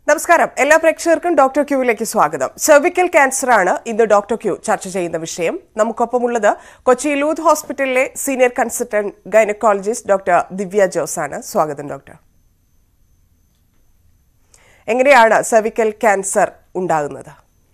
നമസ്കാരം എല്ലാ പ്രേക്ഷകർക്കും ഡോക്ടർ ക്യൂവിലേക്ക് സ്വാഗതം സെർവിക്കൽ ക്യാൻസർ ആണ് ഇന്ന് ഡോക്ടർ ക്യൂ ചർച്ച ചെയ്യുന്ന വിഷയം നമുക്കൊപ്പമുള്ളത് കൊച്ചി ലൂത്ത് ഹോസ്പിറ്റലിലെ senior consultant gynaecologist doctor Divya Jose ആണ് സ്വാഗതം ഡോക്ടർ എങ്ങനെയാണ് സെർവിക്കൽ ക്യാൻസർ ഉണ്ടാകുന്നത്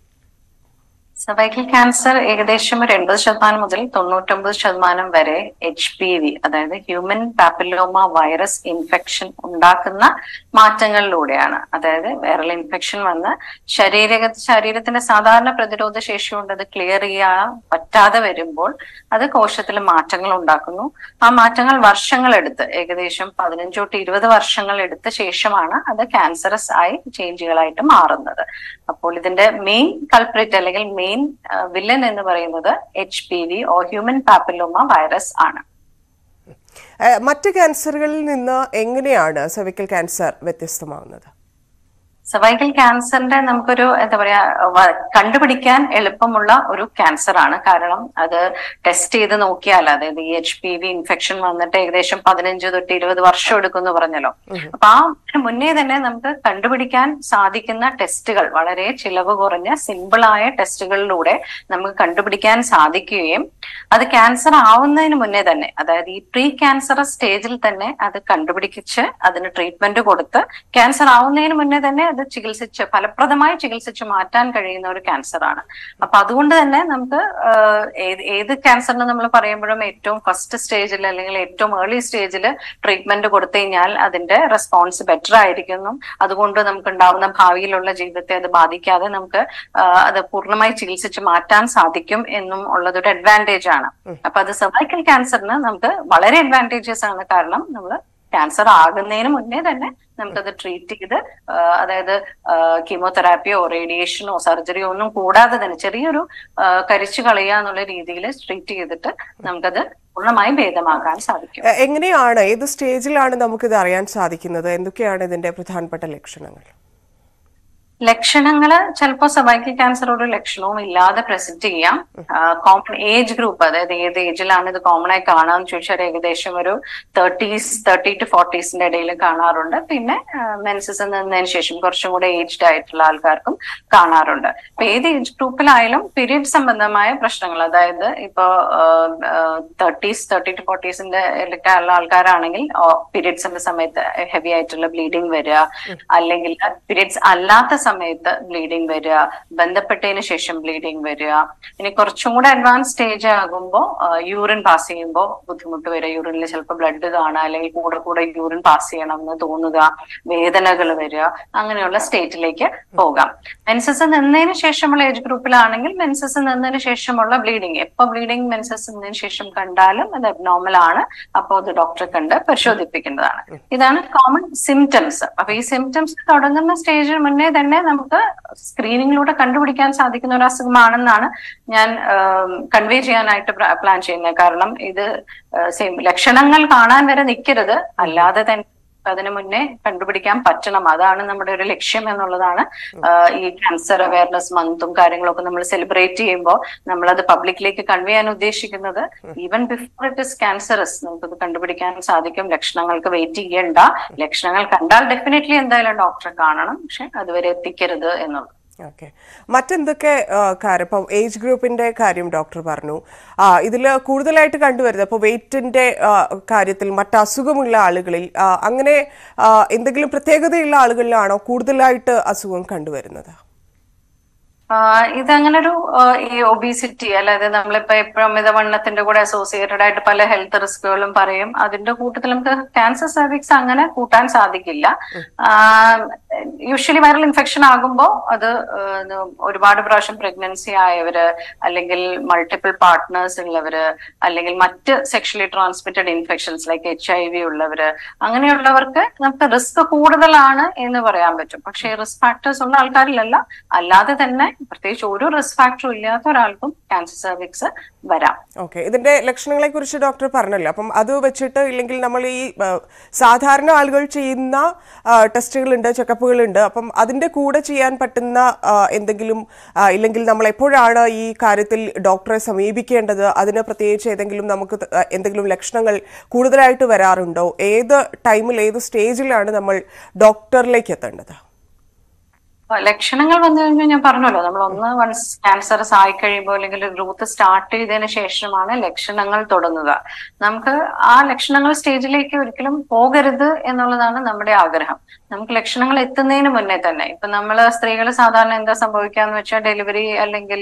സർവൈക്കൽ ക്യാൻസർ ഏകദേശം ഒരു എൺപത് ശതമാനം മുതൽ തൊണ്ണൂറ്റൊമ്പത് ശതമാനം വരെ എച്ച് പി വി അതായത് ഹ്യൂമൻ പാപ്പിലോമ വൈറസ് ഇൻഫെക്ഷൻ ഉണ്ടാക്കുന്ന മാറ്റങ്ങളിലൂടെയാണ് അതായത് വൈറൽ ഇൻഫെക്ഷൻ വന്ന് ശരീര ശരീരത്തിന്റെ സാധാരണ പ്രതിരോധ ശേഷി കൊണ്ട് അത് ക്ലിയർ ചെയ്യാൻ പറ്റാതെ വരുമ്പോൾ അത് കോശത്തിൽ മാറ്റങ്ങൾ ഉണ്ടാക്കുന്നു ആ മാറ്റങ്ങൾ വർഷങ്ങൾ എടുത്ത് ഏകദേശം പതിനഞ്ച് തൊട്ട് ഇരുപത് വർഷങ്ങൾ എടുത്ത ശേഷമാണ് അത് ക്യാൻസറസ് ആയി ചേഞ്ചുകളായിട്ട് മാറുന്നത് അപ്പോൾ ഇതിന്റെ മെയിൻ കൾപ്രിറ്റ് അല്ലെങ്കിൽ മെയിൻ വില്ലൻ എന്ന് പറയുന്നത് H P V or human papilloma virus ആണ് ഏഹ്, മറ്റ് ക്യാൻസറുകളിൽ നിന്ന് എങ്ങനെയാണ് സെർവിക്കൽ ക്യാൻസർ വ്യത്യസ്തമാകുന്നത് സർവൈക്കൽ ക്യാൻസറിന്റെ നമുക്കൊരു എന്താ പറയാ വ- കണ്ടുപിടിക്കാൻ എളുപ്പമുള്ള ഒരു ക്യാൻസർ ആണ് കാരണം അത് ടെസ്റ്റ് ചെയ്ത് നോക്കിയാൽ അതായത് ഈ എച്ച് പി വി ഇൻഫെക്ഷൻ വന്നിട്ട് ഏകദേശം പതിനഞ്ച് തൊട്ട് ഇരുപത് വർഷം എടുക്കും എന്ന് പറഞ്ഞല്ലോ അപ്പൊ ആ അതിന് മുന്നേ തന്നെ നമുക്ക് കണ്ടുപിടിക്കാൻ സാധിക്കുന്ന ടെസ്റ്റുകൾ വളരെ ചിലവ് കുറഞ്ഞ സിമ്പിളായ ടെസ്റ്റുകളിലൂടെ നമുക്ക് കണ്ടുപിടിക്കാൻ സാധിക്കുകയും അത് ക്യാൻസർ ആവുന്നതിന് മുന്നേ തന്നെ അതായത് ഈ പ്രീ ക്യാൻസർ സ്റ്റേജിൽ തന്നെ അത് കണ്ടുപിടിച്ച് അതിന് ട്രീറ്റ്മെന്റ് കൊടുത്ത് ക്യാൻസർ ആവുന്നതിന് മുന്നേ തന്നെ അത് ചികിത്സിച്ച് ഫലപ്രദമായി ചികിത്സിച്ച് മാറ്റാൻ കഴിയുന്ന ഒരു ക്യാൻസർ ആണ് അപ്പൊ അതുകൊണ്ട് തന്നെ നമുക്ക് ആഹ്, ഏത് ഏത് ക്യാൻസറിന് നമ്മൾ പറയുമ്പോഴും ഏറ്റവും ഫസ്റ്റ് സ്റ്റേജിൽ അല്ലെങ്കിൽ ഏറ്റവും ഏർലി സ്റ്റേജിൽ ട്രീറ്റ്മെന്റ് കൊടുത്തു കഴിഞ്ഞാൽ അതിന്റെ റെസ്പോൺസ് ബെറ്റർ ആയിരിക്കുന്നു അതുകൊണ്ട് നമുക്ക് ഉണ്ടാവുന്ന ഭാവിയിലുള്ള ജീവിതത്തെ അത് ബാധിക്കാതെ നമുക്ക് ആഹ്, അത് പൂർണ്ണമായി ചികിത്സിച്ച് മാറ്റാൻ സാധിക്കും എന്നും ഉള്ളതൊരു അഡ്വാൻറ്റേജ് ആണ് അപ്പൊ അത് സർവൈക്കൽ ക്യാൻസറിന് നമുക്ക് വളരെ അഡ്വാൻറ്റേജസ് ആണ് കാരണം നമ്മൾ ക്യാൻസർ ആകുന്നതിന് മുന്നേ തന്നെ നമുക്കത് ട്രീറ്റ് ചെയ്ത് ആഹ് അതായത് കീമോതെറാപ്പിയോ റേഡിയേഷനോ സർജറിയോ ഒന്നും കൂടാതെ തന്നെ ചെറിയൊരു ആഹ് കരിച്ചു കളയുക എന്നുള്ള രീതിയിൽ ട്രീറ്റ് ചെയ്തിട്ട് നമുക്കത് പൂർണ്ണമായി ഭേദമാക്കാൻ സാധിക്കും ഏഹ്, എങ്ങനെയാണ് ഏത് സ്റ്റേജിലാണ് നമുക്കിത് അറിയാൻ സാധിക്കുന്നത് എന്തൊക്കെയാണ് ഇതിന്റെ പ്രധാനപ്പെട്ട ലക്ഷണങ്ങൾ ലക്ഷണങ്ങള് ചിലപ്പോൾ സർവൈക്കൽ ക്യാൻസർ ഒരു ലക്ഷണവും ഇല്ലാതെ പ്രസന്റ് ചെയ്യാം കോമൺ ഏജ് ഗ്രൂപ്പ് അതായത് ഏത് ഏജിലാണ് ഇത് കോമൺ ആയി കാണാന്ന് ചോദിച്ചാൽ ഏകദേശം ഒരു തേർട്ടീസ് തേർട്ടി ടു ഫോർട്ടീസിന്റെ ഇടയിൽ കാണാറുണ്ട് പിന്നെ മെൻസസ് നിന്നതിന് ശേഷം കുറച്ചും കൂടെ ഏജ്ഡ് ആയിട്ടുള്ള ആൾക്കാർക്കും കാണാറുണ്ട് അപ്പൊ ഏത് ഏജ് ഗ്രൂപ്പിലായാലും പീരീഡ് സംബന്ധമായ പ്രശ്നങ്ങൾ അതായത് ഇപ്പോ തേർട്ടീസ് തേർട്ടി ടു ഫോർട്ടീസിന്റെ ഉള്ള ആൾക്കാരാണെങ്കിൽ പീരീഡ്സിന്റെ സമയത്ത് ഹെവി ആയിട്ടുള്ള ബ്ലീഡിങ് വരിക അല്ലെങ്കിൽ പീരീഡ്സ് അല്ലാത്ത സമയത്ത് ബ്ലീഡിങ് വരിക ബന്ധപ്പെട്ടതിന് ശേഷം ബ്ലീഡിങ് വരിക ഇനി കുറച്ചും കൂടെ അഡ്വാൻസ് സ്റ്റേജ് ആകുമ്പോൾ യൂറിൻ പാസ് ചെയ്യുമ്പോൾ ബുദ്ധിമുട്ട് വരിക യൂറിനിൽ ചിലപ്പോൾ ബ്ലഡ് കാണുക അല്ലെങ്കിൽ കൂടെ കൂടെ യൂറിൻ പാസ് ചെയ്യണം എന്ന് തോന്നുക വേദനകൾ വരിക അങ്ങനെയുള്ള സ്റ്റേറ്റിലേക്ക് പോകാം മെൻസസ് നിന്നതിന് ശേഷമുള്ള ഏജ് ഗ്രൂപ്പിലാണെങ്കിൽ മെൻസസ് നിന്നതിന് ശേഷമുള്ള ബ്ലീഡിങ് എപ്പോ ബ്ലീഡിങ് മെൻസസ് നിന്നതിന് ശേഷം കണ്ടാലും അത് അബ്നോർമൽ ആണ് അപ്പോൾ അത് ഡോക്ടറെ കണ്ട് പരിശോധിപ്പിക്കേണ്ടതാണ് ഇതാണ് കോമൺ സിംറ്റംസ് അപ്പൊ ഈ സിംറ്റംസ് തുടങ്ങുന്ന സ്റ്റേജിന് മുന്നേ തന്നെ നമുക്ക് സ്ക്രീനിങ്ങിലൂടെ കണ്ടുപിടിക്കാൻ സാധിക്കുന്ന ഒരു അസുഖമാണെന്നാണ് ഞാൻ കൺവേ ചെയ്യാനായിട്ട് പ്ലാൻ ചെയ്യുന്നത് കാരണം ഇത് സെയിം ലക്ഷണങ്ങൾ കാണാൻ വരെ നിൽക്കരുത് അല്ലാതെ തന്നെ അതിനു മുന്നേ കണ്ടുപിടിക്കാൻ പറ്റണം അതാണ് നമ്മുടെ ഒരു ലക്ഷ്യം എന്നുള്ളതാണ് ആഹ് ഈ ക്യാൻസർ അവയർനെസ് മന്തും കാര്യങ്ങളൊക്കെ നമ്മൾ സെലിബ്രേറ്റ് ചെയ്യുമ്പോൾ നമ്മളത് പബ്ലിക്കിലേക്ക് കൺവേ ചെയ്യാൻ ഉദ്ദേശിക്കുന്നത് even before it is cancerous നമുക്കത് കണ്ടുപിടിക്കാൻ സാധിക്കും ലക്ഷണങ്ങൾക്ക് വെയിറ്റ് ചെയ്യണ്ട ലക്ഷണങ്ങൾ കണ്ടാൽ ഡെഫിനറ്റ്ലി എന്തായാലും ഡോക്ടറെ കാണണം പക്ഷെ അതുവരെ എത്തിക്കരുത് എന്നുള്ളത് ഓക്കെ മറ്റെന്തൊക്കെ ആ, കാര്യം ഇപ്പം ഏജ് ഗ്രൂപ്പിന്റെ കാര്യം ഡോക്ടർ പറഞ്ഞു ഇതിൽ കൂടുതലായിട്ട് കണ്ടുവരുന്നത് അപ്പോൾ വെയിറ്റിന്റെ കാര്യത്തിൽ മറ്റ് അസുഖമുള്ള ആളുകളിൽ ആ, അങ്ങനെ ആ, എന്തെങ്കിലും പ്രത്യേകതയുള്ള ആളുകളിലാണോ കൂടുതലായിട്ട് അസുഖം കണ്ടുവരുന്നത് ആഹ് ഇതങ്ങനെ ഒരു ആഹ് ഈ ഒബീസിറ്റി അല്ലാതെ നമ്മളിപ്പോ എപ്പോഴും അമിതവണ്ണത്തിന്റെ കൂടെ അസോസിയേറ്റഡ് ആയിട്ട് പല ഹെൽത്ത് റിസ്കുകളും പറയും അതിന്റെ കൂട്ടത്തിൽ നമുക്ക് ക്യാൻസർ സർവിക്സ് അങ്ങനെ കൂട്ടാൻ സാധിക്കില്ല യൂഷ്വലി വൈറൽ ഇൻഫെക്ഷൻ ആകുമ്പോൾ അത് ആഹ് ഒരുപാട് പ്രാവശ്യം പ്രഗ്നൻസി ആയവര് അല്ലെങ്കിൽ മൾട്ടിപ്പിൾ പാർട്ട്നേഴ്സ് ഉള്ളവര് അല്ലെങ്കിൽ മറ്റ് sexually transmitted infections like H I V ഉള്ളവര് അങ്ങനെയുള്ളവർക്ക് നമുക്ക് റിസ്ക് കൂടുതലാണ് എന്ന് പറയാൻ പറ്റും പക്ഷേ റിസ്ക് ഫാക്ടേഴ്സ് ഉള്ള ആൾക്കാരിലല്ല അല്ലാതെ തന്നെ പ്രത്യേകിച്ച് ഒരു റിസ്ക് ഫാക്ടറും ഇല്ലാത്ത ഒരാൾക്കും ക്യാൻസർ സർവിക്സ് വരാം ഓക്കെ ഇതിന്റെ ലക്ഷണങ്ങളെ കുറിച്ച് ഡോക്ടർ പറഞ്ഞല്ലോ അപ്പം അത് വെച്ചിട്ട് ഇല്ലെങ്കിൽ നമ്മൾ ഈ ആ, സാധാരണ ആളുകൾ ചെയ്യുന്ന ടെസ്റ്റുകളുണ്ട് ചെക്കപ്പുകളുണ്ട് അപ്പം അതിന്റെ കൂടെ ചെയ്യാൻ പറ്റുന്ന ആ, എന്തെങ്കിലും ആ, ഇല്ലെങ്കിൽ നമ്മൾ എപ്പോഴാണ് ഈ കാര്യത്തിൽ ഡോക്ടറെ സമീപിക്കേണ്ടത് അതിന് പ്രത്യേകിച്ച് ഏതെങ്കിലും നമുക്ക് ത- എന്തെങ്കിലും ലക്ഷണങ്ങൾ കൂടുതലായിട്ട് വരാറുണ്ടോ ഏത് ടൈമിൽ ഏത് സ്റ്റേജിലാണ് നമ്മൾ ഡോക്ടറിലേക്ക് എത്തേണ്ടത് ലക്ഷണങ്ങൾ വന്നു കഴിഞ്ഞാൽ ഞാൻ പറഞ്ഞല്ലോ നമ്മൾ ഒന്ന് വൺസ് ക്യാൻസറസ് ആയി കഴിയുമ്പോൾ അല്ലെങ്കിൽ ഗ്രോത്ത് സ്റ്റാർട്ട് ചെയ്തതിന് ശേഷമാണ് ലക്ഷണങ്ങൾ തുടങ്ങുക നമുക്ക് ആ ലക്ഷണങ്ങൾ സ്റ്റേജിലേക്ക് ഒരിക്കലും പോകരുത് എന്നുള്ളതാണ് നമ്മുടെ ആഗ്രഹം നമുക്ക് ലക്ഷണങ്ങൾ എത്തുന്നതിന് മുന്നേ തന്നെ ഇപ്പൊ നമ്മൾ സ്ത്രീകൾ സാധാരണ എന്താ സംഭവിക്കാന്ന് വെച്ചാൽ ഡെലിവറി അല്ലെങ്കിൽ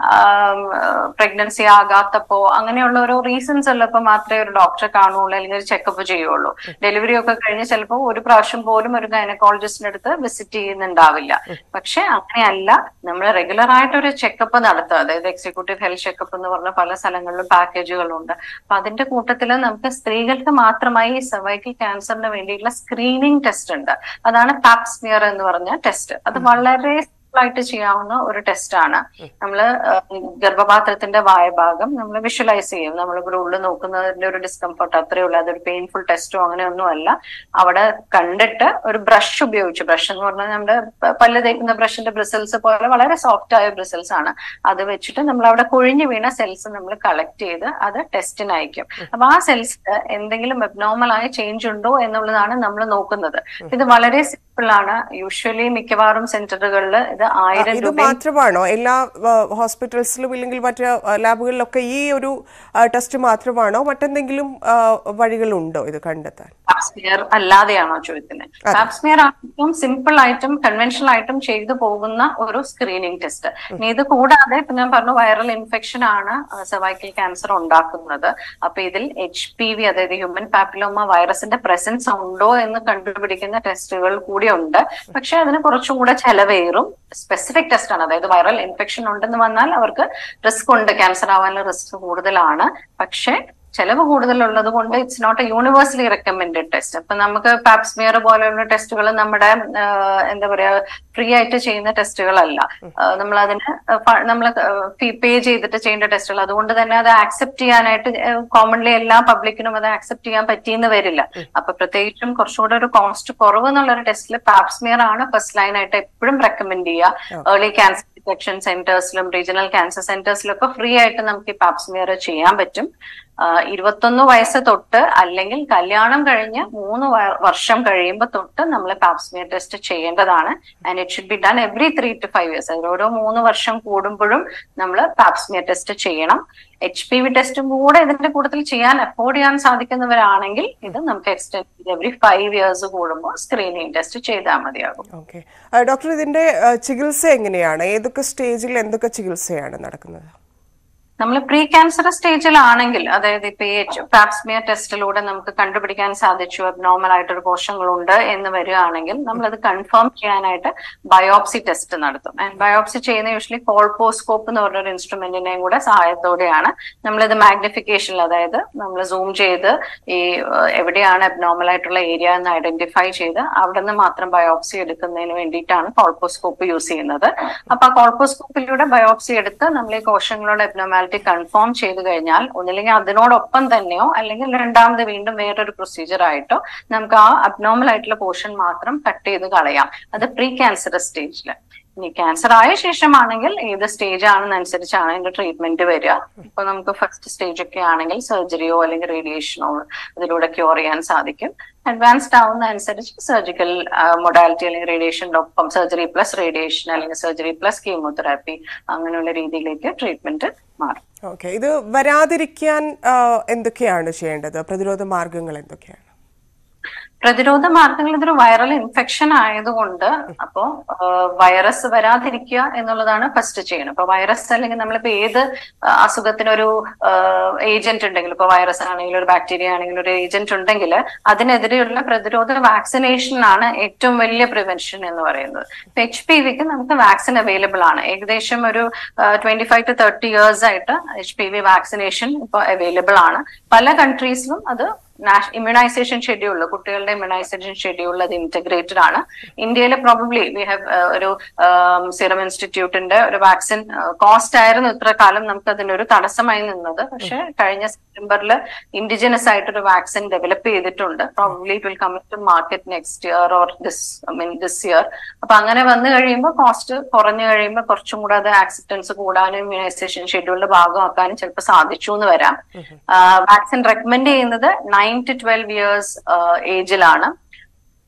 പ്രഗ്നൻസി ആകാത്തപ്പോ അങ്ങനെയുള്ള ഓരോ റീസൺസ് ഉള്ളപ്പോൾ മാത്രമേ ഒരു ഡോക്ടറെ കാണുള്ളൂ അല്ലെങ്കിൽ ഒരു ചെക്കപ്പ് ചെയ്യുള്ളൂ ഡെലിവറി ഒക്കെ കഴിഞ്ഞ് ചിലപ്പോൾ ഒരു പ്രാവശ്യം പോലും ഒരു ഗൈനക്കോളജിസ്റ്റിന്റെ അടുത്ത് വിസിറ്റ് ചെയ്യുന്നുണ്ടാവില്ല പക്ഷെ അങ്ങനെയല്ല നമ്മൾ റെഗുലർ ആയിട്ട് ഒരു ചെക്കപ്പ് നടത്തുക അതായത് എക്സിക്യൂട്ടീവ് ഹെൽത്ത് ചെക്കപ്പ് എന്ന് പറഞ്ഞ പല സ്ഥലങ്ങളിലും പാക്കേജുകളുണ്ട് അപ്പൊ അതിന്റെ കൂട്ടത്തിൽ നമുക്ക് സ്ത്രീകൾക്ക് മാത്രമായി സർവൈക്കൽ ക്യാൻസറിന് വേണ്ടിയിട്ടുള്ള സ്ക്രീനിങ് ടെസ്റ്റ് ഉണ്ട് അതാണ് പാപ്സ്മിയർ എന്ന് പറഞ്ഞ ടെസ്റ്റ് അത് വളരെ ആയിട്ട് ചെയ്യാവുന്ന ഒരു ടെസ്റ്റ് ആണ് നമ്മൾ ഗർഭപാത്രത്തിന്റെ വായഭാഗം നമ്മൾ വിഷ്വലൈസ് ചെയ്യും നമ്മൾ ഇവിടെ ഉള്ളിൽ നോക്കുന്നതിന്റെ ഒരു ഡിസ്കംഫർട്ട് അത്രയേ ഉള്ളൂ അതൊരു പെയിൻഫുൾ ടെസ്റ്റോ അങ്ങനെയൊന്നും അല്ല അവിടെ കണ്ടിട്ട് ഒരു ബ്രഷ് ഉപയോഗിച്ച് ബ്രഷ് എന്ന് പറഞ്ഞാൽ നമ്മുടെ പല്ല് തേക്കുന്ന ബ്രഷിന്റെ ബ്രിസൽസ് പോലെ വളരെ സോഫ്റ്റ് ആയ ബ്രിസൽസ് ആണ് അത് വെച്ചിട്ട് നമ്മൾ അവിടെ കൊഴിഞ്ഞു വീണ സെൽസ് നമ്മൾ കളക്ട് ചെയ്ത് അത് ടെസ്റ്റിന് അയക്കും അപ്പൊ ആ സെൽസിൽ എന്തെങ്കിലും അബ്നോർമൽ ആയ ചേഞ്ച് ഉണ്ടോ എന്നുള്ളതാണ് നമ്മൾ നോക്കുന്നത് ഇത് വളരെ സിമ്പിൾ ആണ് യൂഷ്വലി മിക്കവാറും സെന്ററുകളിൽ ഇത് ആയിരം ഇത് രൂപ മാത്രമാണോ എല്ലാ ഹോസ്പിറ്റൽസിലും ഇല്ലെങ്കിൽ മറ്റ് ആ, ലാബുകളിലൊക്കെ ഈ ഒരു ആ, ടെസ്റ്റ് മാത്രമാണോ മറ്റെന്തെങ്കിലും ആ, വഴികളുണ്ടോ ഇത് കണ്ടെത്താൻ പാപ്സ്മിയർ അല്ലാതെയാണോ ചോദിക്കുന്നത് പാപ്സ്മിയർ ആയിട്ടും സിമ്പിൾ ആയിട്ടും കൺവെൻഷണൽ ആയിട്ടും ചെയ്തു പോകുന്ന ഒരു സ്ക്രീനിങ് ടെസ്റ്റ് ഇനി ഇത് കൂടാതെ ഇപ്പൊ ഞാൻ പറഞ്ഞു വൈറൽ ഇൻഫെക്ഷൻ ആണ് സർവൈക്കൽ ക്യാൻസർ ഉണ്ടാക്കുന്നത് അപ്പൊ ഇതിൽ എച്ച് പി വി അതായത് ഹ്യൂമൻ പാപ്പിലോമ വൈറസിന്റെ പ്രസൻസ് ഉണ്ടോ എന്ന് കണ്ടുപിടിക്കുന്ന ടെസ്റ്റുകൾ കൂടി ഉണ്ട് പക്ഷെ അതിന് കുറച്ചും കൂടെ ചെലവേറും സ്പെസിഫിക് ടെസ്റ്റ് ആണ് അതായത് വൈറൽ ഇൻഫെക്ഷൻ ഉണ്ടെന്ന് വന്നാൽ അവർക്ക് റിസ്ക് ഉണ്ട് ക്യാൻസർ ആവാനുള്ള റിസ്ക് കൂടുതലാണ് പക്ഷെ ചെലവ് കൂടുതലുള്ളത് കൊണ്ട് it's not a universally recommended test അപ്പൊ നമുക്ക് പാപ്സ്മിയർ പോലെയുള്ള ടെസ്റ്റുകൾ നമ്മുടെ ആഹ്, എന്താ പറയാ ഫ്രീ ആയിട്ട് ചെയ്യുന്ന ടെസ്റ്റുകളല്ല നമ്മൾ അതിന് നമ്മൾ പേ ചെയ്തിട്ട് ചെയ്യേണ്ട ടെസ്റ്റുകൾ അതുകൊണ്ട് തന്നെ അത് ആക്സെപ്റ്റ് ചെയ്യാനായിട്ട് കോമൺലി എല്ലാ പബ്ലിക്കിനും അത് ആക്സെപ്റ്റ് ചെയ്യാൻ പറ്റിയെന്ന് വരില്ല അപ്പൊ പ്രത്യേകിച്ചും കുറച്ചുകൂടെ ഒരു കോസ്റ്റ് കുറവ് എന്നുള്ള ഒരു ടെസ്റ്റിൽ പാപ്സ്മിയർ ആണ് ഫസ്റ്റ് ലൈൻ ആയിട്ട് എപ്പോഴും റെക്കമെൻഡ് ചെയ്യുക ഏർലി ക്യാൻസർ ഡിറ്റക്ഷൻ സെന്റേഴ്സിലും റീജിയണൽ ക്യാൻസർ സെന്റേഴ്സിലും ഒക്കെ ഫ്രീ ആയിട്ട് നമുക്ക് ഈ പാപ്സ്മിയർ ചെയ്യാൻ പറ്റും ആഹ് ഇരുപത്തൊന്ന് വയസ്സ് തൊട്ട് അല്ലെങ്കിൽ കല്യാണം കഴിഞ്ഞ് മൂന്ന് വ- വർഷം കഴിയുമ്പോൾ തൊട്ട് നമ്മൾ പാപ്സ്മിയർ ടെസ്റ്റ് ചെയ്യേണ്ടതാണ് and it should be done every three to five years അതായത് ഓരോ മൂന്ന് വർഷം കൂടുമ്പോഴും നമ്മൾ പാപ്സ്മിയർ ടെസ്റ്റ് ചെയ്യണം എച്ച് പി വി ടെസ്റ്റും കൂടെ ഇതിന്റെ കൂട്ടത്തിൽ ചെയ്യാൻ അഫോർഡ് ചെയ്യാൻ സാധിക്കുന്നവരാണെങ്കിൽ ഇത് നമുക്ക് എക്സ്റ്റെൻഡ് ചെയ്ത് എവറി ഫൈവ് ഇയേഴ്സ് കൂടുമ്പോൾ സ്ക്രീനിങ് ടെസ്റ്റ് ചെയ്താൽ മതിയാകും ഓക്കെ ഡോക്ടർ ഇതിന്റെ ആ, ചികിത്സ എങ്ങനെയാണ് ഏതൊക്കെ സ്റ്റേജിൽ എന്തൊക്കെ ചികിത്സയാണ് നടക്കുന്നത് നമ്മൾ പ്രീ ക്യാൻസർ സ്റ്റേജിലാണെങ്കിൽ അതായത് ഇപ്പൊ ഈ പാപ്സ്മിയർ ടെസ്റ്റിലൂടെ നമുക്ക് കണ്ടുപിടിക്കാൻ സാധിച്ചു അബ്നോർമൽ ആയിട്ടൊരു കോശങ്ങളുണ്ട് എന്ന് വരികയാണെങ്കിൽ നമ്മൾ അത് കൺഫേം ചെയ്യാനായിട്ട് ബയോപ്സി ടെസ്റ്റ് നടത്തും ആൻഡ് ബയോപ്സി ചെയ്യുന്ന യൂഷ്വലി കോൾപോസ്കോപ്പ് എന്ന് പറഞ്ഞൊരു ഇൻസ്ട്രുമെന്റിന്റെയും കൂടെ സഹായത്തോടെയാണ് നമ്മളിത് മാഗ്നിഫിക്കേഷനിൽ അതായത് നമ്മൾ സൂം ചെയ്ത് ഈ ഏഹ്, എവിടെയാണ് അബ്നോർമൽ ആയിട്ടുള്ള ഏരിയ എന്ന് ഐഡന്റിഫൈ ചെയ്ത് അവിടെ നിന്ന് മാത്രം ബയോപ്സി എടുക്കുന്നതിന് വേണ്ടിയിട്ടാണ് കോൾപോസ്കോപ്പ് യൂസ് ചെയ്യുന്നത് അപ്പൊ ആ കോൾപോസ്കോപ്പിലൂടെ ബയോപ്സി എടുത്ത് നമ്മൾ ഈ കോശങ്ങളുടെ അബ്നോമാലിറ്റി കൺഫേം ചെയ്ത് കഴിഞ്ഞാൽ ഒന്നില്ലെങ്കിൽ അതിനോടൊപ്പം തന്നെയോ അല്ലെങ്കിൽ രണ്ടാമത് വീണ്ടും വേറൊരു പ്രൊസീജിയർ ആയിട്ടോ നമുക്ക് ആ അബ്നോർമൽ ആയിട്ടുള്ള പോർഷൻ മാത്രം കട്ട് ചെയ്ത് കളയാം അത് പ്രീ ക്യാൻസർ സ്റ്റേജിൽ ഇനി ക്യാൻസർ ആയ ശേഷമാണെങ്കിൽ ഏത് സ്റ്റേജ് ആണെന്നനുസരിച്ചാണ് അതിന്റെ ട്രീറ്റ്മെന്റ് വരിക ഇപ്പൊ നമുക്ക് ഫസ്റ്റ് സ്റ്റേജ് ഒക്കെ ആണെങ്കിൽ സർജറിയോ അല്ലെങ്കിൽ റേഡിയേഷനോ ഇതിലൂടെ ക്യൂർ ചെയ്യാൻ സാധിക്കും അഡ്വാൻസ്ഡ് ആവുന്ന അനുസരിച്ച് സർജിക്കൽ മൊഡാലിറ്റി അല്ലെങ്കിൽ റേഡിയേഷൻ്റെ ഒപ്പം സർജറി പ്ലസ് റേഡിയേഷൻ അല്ലെങ്കിൽ സർജറി പ്ലസ് കീമോതെറാപ്പി അങ്ങനെയുള്ള രീതിയിലേക്ക് ട്രീറ്റ്മെന്റ് മാറും ഓക്കെ ഇത് വരാതിരിക്കാൻ ആ, എന്തൊക്കെയാണ് ചെയ്യേണ്ടത് പ്രതിരോധ മാർഗങ്ങൾ എന്തൊക്കെയാണ് പ്രതിരോധ മാർഗങ്ങൾ ഇതൊരു വൈറൽ ഇൻഫെക്ഷൻ ആയതുകൊണ്ട് അപ്പോ വൈറസ് വരാതിരിക്കുക എന്നുള്ളതാണ് ഫസ്റ്റ് ചെയ്യണം ഇപ്പൊ വൈറസ് അല്ലെങ്കിൽ നമ്മളിപ്പോ ഏത് ആ, അസുഖത്തിനൊരു ഏജന്റ് ഉണ്ടെങ്കിൽ ഇപ്പൊ വൈറസ് ആണെങ്കിലും ഒരു ബാക്ടീരിയ ആണെങ്കിലും ഒരു ഏജന്റ് ഉണ്ടെങ്കിൽ അതിനെതിരെയുള്ള പ്രതിരോധ വാക്സിനേഷൻ ആണ് ഏറ്റവും വലിയ പ്രിവെൻഷൻ എന്ന് പറയുന്നത് ഇപ്പൊ എച്ച് പി വിക്ക് നമുക്ക് വാക്സിൻ അവൈലബിൾ ആണ് ഏകദേശം ഒരു twenty five to thirty years ആയിട്ട് എച്ച് പി വി വാക്സിനേഷൻ ഇപ്പൊ അവൈലബിൾ ആണ് പല കൺട്രീസിലും അത് ഇമ്മ്യൂണൈസേഷൻ ഷെഡ്യൂൾ കുട്ടികളുടെ ഇമ്മ്യൂണൈസേഷൻ ഷെഡ്യൂൾ അത് ഇന്റഗ്രേറ്റഡ് ആണ് ഇന്ത്യയിൽ പ്രോബബ്ലി വി ഹാവ് ഒരു സീറം ഇൻസ്റ്റിറ്റ്യൂട്ടിന്റെ ഒരു വാക്സിൻ കോസ്റ്റ് ആയിരുന്നു ഇത്ര കാലം നമുക്ക് അതിന്റെ ഒരു തടസ്സമായി നിന്നത് പക്ഷെ കഴിഞ്ഞ സെപ്റ്റംബറിൽ ഇൻഡിജിനസ് ആയിട്ടൊരു വാക്സിൻ ഡെവലപ്പ് ചെയ്തിട്ടുണ്ട് probably it will come to market next year or this I mean this year അപ്പൊ അങ്ങനെ വന്നു കഴിയുമ്പോൾ കോസ്റ്റ് കുറഞ്ഞു കഴിയുമ്പോൾ കുറച്ചും കൂടെ അത് ആക്സെപ്റ്റൻസ് കൂടാനും ഇമ്മ്യൂണൈസേഷൻ ഷെഡ്യൂളിന്റെ ഭാഗമാക്കാനും ചിലപ്പോൾ സാധിച്ചു എന്ന് വരാം വാക്സിൻ റെക്കമെൻഡ് ചെയ്യുന്നത് നയൻ ടു ട്വൽവ് ഇയേഴ്സ് ഏജിലാണ്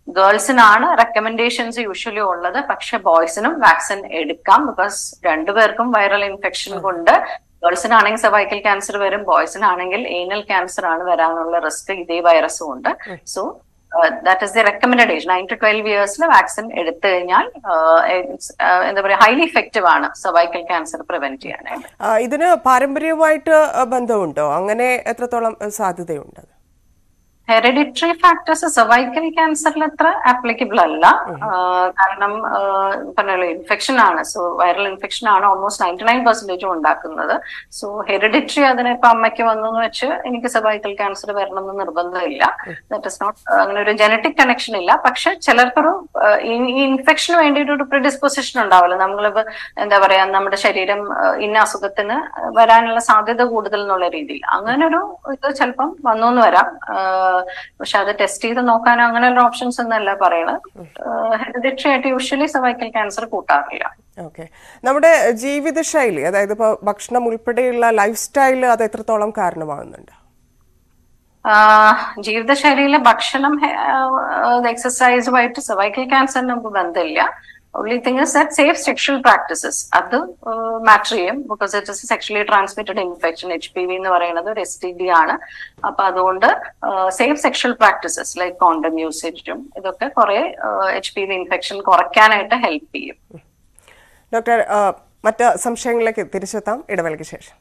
ഗേൾസിനാണ് റെക്കമെൻഡേഷൻസ് യൂഷ്വലി ഉള്ളത് പക്ഷെ ബോയ്സിനും വാക്സിൻ എടുക്കാം ബിക്കോസ് രണ്ടുപേർക്കും വൈറൽ ഇൻഫെക്ഷൻ കൊണ്ട് ഗേൾസിനാണെങ്കിൽ സർവൈക്കൽ ക്യാൻസർ വരും ബോയ്സിനാണെങ്കിൽ ഏനൽ ക്യാൻസർ ആണ് വരാനുള്ള റിസ്ക് ഇതേ വൈറസും ഉണ്ട് so that is the recommended age nine to twelve ഇയേഴ്സിൽ വാക്സിൻ എടുത്തു കഴിഞ്ഞാൽ എന്താ പറയുക ഹൈലി ഇഫക്റ്റീവ് ആണ് സർവൈക്കൽ ക്യാൻസർ പ്രിവെന്റ് ചെയ്യാനായിട്ട് ആ, ഇതിന് പാരമ്പര്യവുമായിട്ട് ആ, ബന്ധമുണ്ടോ അങ്ങനെ എത്രത്തോളം ആ, സാധ്യതയുണ്ട് ഹെറിഡിറ്ററി ഫാക്ടേഴ്സ് സർവൈക്കൽ ക്യാൻസറിൽ അത്ര ആപ്ലിക്കബിൾ അല്ല ആ, കാരണം ആ, പറഞ്ഞല്ലോ ഇൻഫെക്ഷൻ ആണ് സോ വൈറൽ ഇൻഫെക്ഷൻ ആണ് ഓൾമോസ്റ്റ് നയൻറ്റി നയൻ പെർസെന്റേജും ഉണ്ടാക്കുന്നത് സോ ഹെറിഡിറ്ററി അതിന് ഇപ്പൊ അമ്മയ്ക്ക് വന്നെന്ന് വെച്ച് എനിക്ക് സർവൈക്കൽ ക്യാൻസർ വരണം എന്ന് നിർബന്ധമില്ല ദാറ്റ് ഇസ് നോട്ട് അങ്ങനെ ഒരു ജനറ്റിക് കണക്ഷൻ ഇല്ല പക്ഷെ ചിലർക്കൊരു ആ, ഈ ഇൻഫെക്ഷന് വേണ്ടിയിട്ട് ഒരു പ്രിഡിസ്പോസിഷൻ ഉണ്ടാവില്ല നമ്മളിപ്പോ എന്താ പറയാ നമ്മുടെ ശരീരം ആ, ഇന്ന അസുഖത്തിന് വരാനുള്ള സാധ്യത കൂടുതൽ എന്നുള്ള രീതിയിൽ അങ്ങനെ ഒരു ഇത് ചിലപ്പം വന്നു എന്ന് വരാം ആ, പക്ഷെ അത് ടെസ്റ്റ് ചെയ്ത് നോക്കാനോ അങ്ങനെയുള്ള ഓപ്ഷൻസ് ഒന്നല്ല പറയണത് ഹെറിഡിറ്ററി ആയിട്ട് യൂഷ്വലി സർവൈക്കൽ ക്യാൻസർ കൂട്ടാറില്ല ഓക്കെ നമ്മുടെ ജീവിതശൈലി അതായത് ഇപ്പോൾ ഭക്ഷണം ഉൾപ്പെടെയുള്ള ലൈഫ് സ്റ്റൈൽ അത് എത്രത്തോളം കാരണമാകുന്നുണ്ട് ആഹ് ജീവിതശൈലിയിലെ ഭക്ഷണം എക്സസൈസുമായിട്ട് സർവൈക്കൽ ക്യാൻസറിന് നമുക്ക് ബന്ധമില്ല only thing is that safe sexual practices അത് മാറ്റർ ചെയ്യും because it is sexually transmitted infection H P V എന്ന് പറയുന്നത് ഒരു എസ് ടി ഡി ആണ് അപ്പൊ അതുകൊണ്ട് safe sexual practices like condom യൂസേജും ഇതൊക്കെ കുറെ എച്ച് പി വി ഇൻഫെക്ഷൻ കുറയ്ക്കാനായിട്ട് ഹെൽപ്പ് ചെയ്യും ഡോക്ടർ ആ, മറ്റ് സംശയങ്ങളിലേക്ക് തിരിച്ചെത്താം ഇടവേളയ്ക്ക് ശേഷം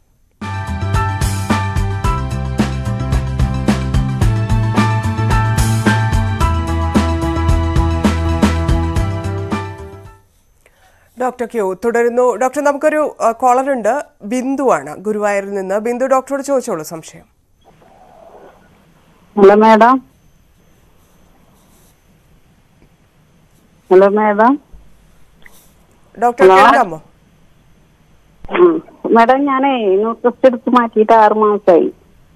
ഡോക്ടർ ക്യൂ തുടരുന്നു ഡോക്ടർ നമുക്കൊരു കോളർ ഉണ്ട് ബിന്ദു ആണ് ഗുരുവായൂരിൽ നിന്ന് ബിന്ദു ഡോക്ടറോട് ചോദിച്ചോളൂ സംശയം hello madam hello madam doctor hello. കേൾക്കാമോ ഉം. മാഡം ഞാനേ ന്യൂട്രസ്റ്റ് എടുത്ത് മാറ്റിയിട്ട് ആറ് മാസമായി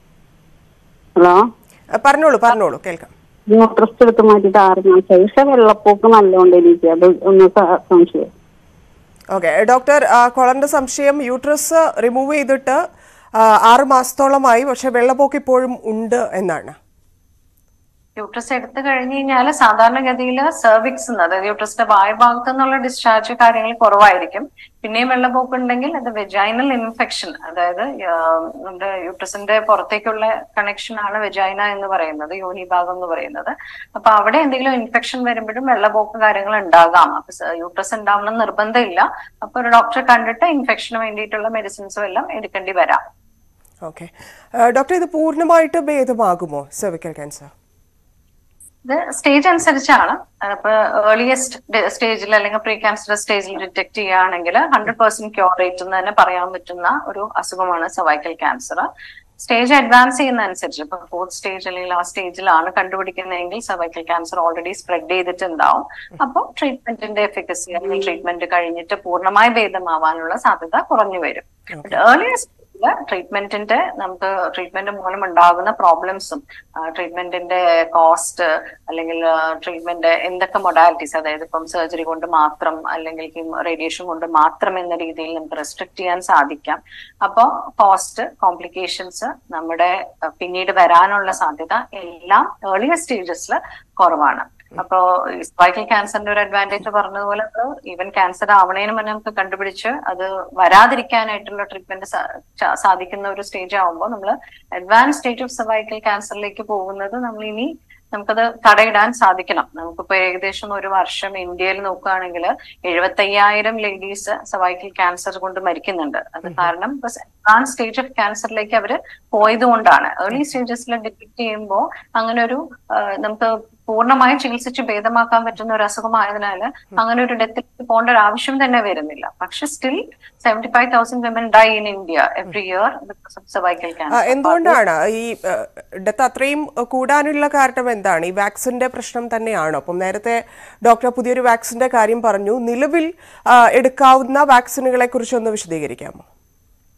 ഹലോ ആ, പറഞ്ഞോളൂ പറഞ്ഞോളൂ കേൾക്കാം ന്യൂട്രസ്റ്റ് എടുത്ത് മാറ്റിയിട്ട് ആറ് മാസമായി പക്ഷെ വെള്ളപ്പൊക്ക് നല്ലോണ്ട് എനിക്ക് അത് ഒന്ന് സ- സംശയം ഓക്കെ ഡോക്ടർ ആ, കോളറിന്റെ സംശയം യൂട്രസ് റിമൂവ് ചെയ്തിട്ട് ആ, ആറ് മാസത്തോളമായി പക്ഷെ വെള്ളപ്പൊക്ക് ഇപ്പോഴും ഉണ്ട് എന്നാണ് യൂട്രസ് എടുത്തു കഴിഞ്ഞു കഴിഞ്ഞാൽ സാധാരണഗതിയിൽ സെർവിക്സ് അതായത് യൂട്രസിന്റെ വായുഭാഗത്തു നിന്നുള്ള ഡിസ്ചാർജ് കാര്യങ്ങൾ കുറവായിരിക്കും പിന്നെയും വെള്ളപ്പൊക്കം ഉണ്ടെങ്കിൽ അത് വെജൈനൽ ഇൻഫെക്ഷൻ അതായത് ആ, നമ്മുടെ യൂട്രസിന്റെ പുറത്തേക്കുള്ള കണക്ഷൻ ആണ് വെജൈന എന്ന് പറയുന്നത് യോനി ഭാഗം എന്ന് പറയുന്നത് അപ്പൊ അവിടെ എന്തെങ്കിലും ഇൻഫെക്ഷൻ വരുമ്പോഴും വെള്ളപ്പൊക്ക കാര്യങ്ങൾ ഉണ്ടാകാം അപ്പൊ യൂട്രസ് ഉണ്ടാവണം എന്ന് നിർബന്ധമില്ല അപ്പൊ ഒരു ഡോക്ടറെ കണ്ടിട്ട് ഇൻഫെക്ഷന് വേണ്ടിയിട്ടുള്ള മെഡിസിൻസും എല്ലാം എടുക്കേണ്ടി വരാം ഓക്കെ ഡോക്ടർ ഇത് പൂർണ്ണമായിട്ട് ഭേദമാകുമോ സെർവിക്കൽ ക്യാൻസർ ഇത് സ്റ്റേജ് അനുസരിച്ചാണ് ഇപ്പൊ ഏർലിയസ്റ്റ് സ്റ്റേജിൽ അല്ലെങ്കിൽ പ്രീ ക്യാൻസർ സ്റ്റേജിൽ ഡിറ്റക്ട് ചെയ്യുകയാണെങ്കിൽ ഹൺഡ്രഡ് പെർസെന്റ് ക്യൂർ റേറ്റ് എന്ന് തന്നെ പറയാൻ പറ്റുന്ന ഒരു അസുഖമാണ് സർവൈക്കൽ ക്യാൻസർ സ്റ്റേജ് അഡ്വാൻസ് ചെയ്യുന്ന അനുസരിച്ച് ഇപ്പൊ ഫോർത്ത് സ്റ്റേജ് അല്ലെങ്കിൽ ആ സ്റ്റേജിലാണ് കണ്ടുപിടിക്കുന്നതെങ്കിൽ സർവൈക്കൽ ക്യാൻസർ ഓൾറെഡി സ്പ്രെഡ് ചെയ്തിട്ടുണ്ടാവും അപ്പോൾ ട്രീറ്റ്മെന്റിന്റെ എഫിക്കസി അല്ലെങ്കിൽ ട്രീറ്റ്മെന്റ് കഴിഞ്ഞിട്ട് പൂർണ്ണമായി ഭേദമാവാനുള്ള സാധ്യത കുറഞ്ഞു വരും ഏർലിയസ്റ്റ് ട്രീറ്റ്മെന്റിന്റെ നമുക്ക് ട്രീറ്റ്മെന്റ് മൂലം ഉണ്ടാകുന്ന പ്രോബ്ലംസും ട്രീറ്റ്മെന്റിന്റെ കോസ്റ്റ് അല്ലെങ്കിൽ ട്രീറ്റ്മെന്റ് എന്തൊക്കെ മൊഡാലിറ്റീസ് അതായത് ഇപ്പം സർജറി കൊണ്ട് മാത്രം അല്ലെങ്കിൽ റേഡിയേഷൻ കൊണ്ട് മാത്രം എന്ന രീതിയിൽ നമുക്ക് റെസ്ട്രിക്ട് ചെയ്യാൻ സാധിക്കാം അപ്പോൾ കോസ്റ്റ് കോംപ്ലിക്കേഷൻസ് നമ്മുടെ അഹ് പിന്നീട് വരാനുള്ള സാധ്യത എല്ലാം ഏർലിയർ സ്റ്റേജസിൽ കുറവാണ് അപ്പോ സ്പൈക്കൽ ക്യാൻസറിന്റെ ഒരു അഡ്വാൻറ്റേജ് പറഞ്ഞതുപോലെ ഈവൻ ക്യാൻസർ ആവണേന് മുന്നേ നമുക്ക് കണ്ടുപിടിച്ച് അത് വരാതിരിക്കാനായിട്ടുള്ള ട്രീറ്റ്മെന്റ് സാധിക്കുന്ന ഒരു സ്റ്റേജ് ആവുമ്പോൾ നമ്മൾ അഡ്വാൻസ് സ്റ്റേജ് ഓഫ് സർവൈക്കൽ ക്യാൻസറിലേക്ക് പോകുന്നത് നമ്മൾ ഇനി നമുക്കത് തടയിടാൻ സാധിക്കണം നമുക്കിപ്പോ ഏകദേശം ഒരു വർഷം ഇന്ത്യയിൽ നോക്കുകയാണെങ്കിൽ എഴുപത്തയ്യായിരം ലേഡീസ് സർവൈക്കൽ ക്യാൻസർ കൊണ്ട് മരിക്കുന്നുണ്ട് അത് കാരണം അഡ്വാൻസ് സ്റ്റേജ് ഓഫ് ക്യാൻസറിലേക്ക് അവർ പോയത് കൊണ്ടാണ് ഏർലി സ്റ്റേജസിൽ ഡിറ്റക്ട് ചെയ്യുമ്പോൾ അങ്ങനെ ഒരു ആ, നമുക്ക് പൂർണ്ണമായും ചികിത്സിച്ച് ഭേദമാക്കാൻ പറ്റുന്ന ഒരു അസുഖമായതിനാൽ അങ്ങനെ ഒരു ഡെത്തിലേക്ക് പോകേണ്ട ഒരു ആവശ്യം തന്നെ വരുന്നില്ല പക്ഷെ still seventy five thousand women die in India every year because of cervical ah, cancer എന്തുകൊണ്ടാണ് ഈ ഡെത്ത് അത്രയും ആ, കൂടാനുള്ള കാരണം എന്താണ് ഈ വാക്സിന്റെ പ്രശ്നം തന്നെയാണോ അപ്പം നേരത്തെ ഡോക്ടർ പുതിയൊരു വാക്സിന്റെ കാര്യം പറഞ്ഞു നിലവിൽ ആ, എടുക്കാവുന്ന വാക്സിനുകളെ കുറിച്ച് ഒന്ന് വിശദീകരിക്കാമോ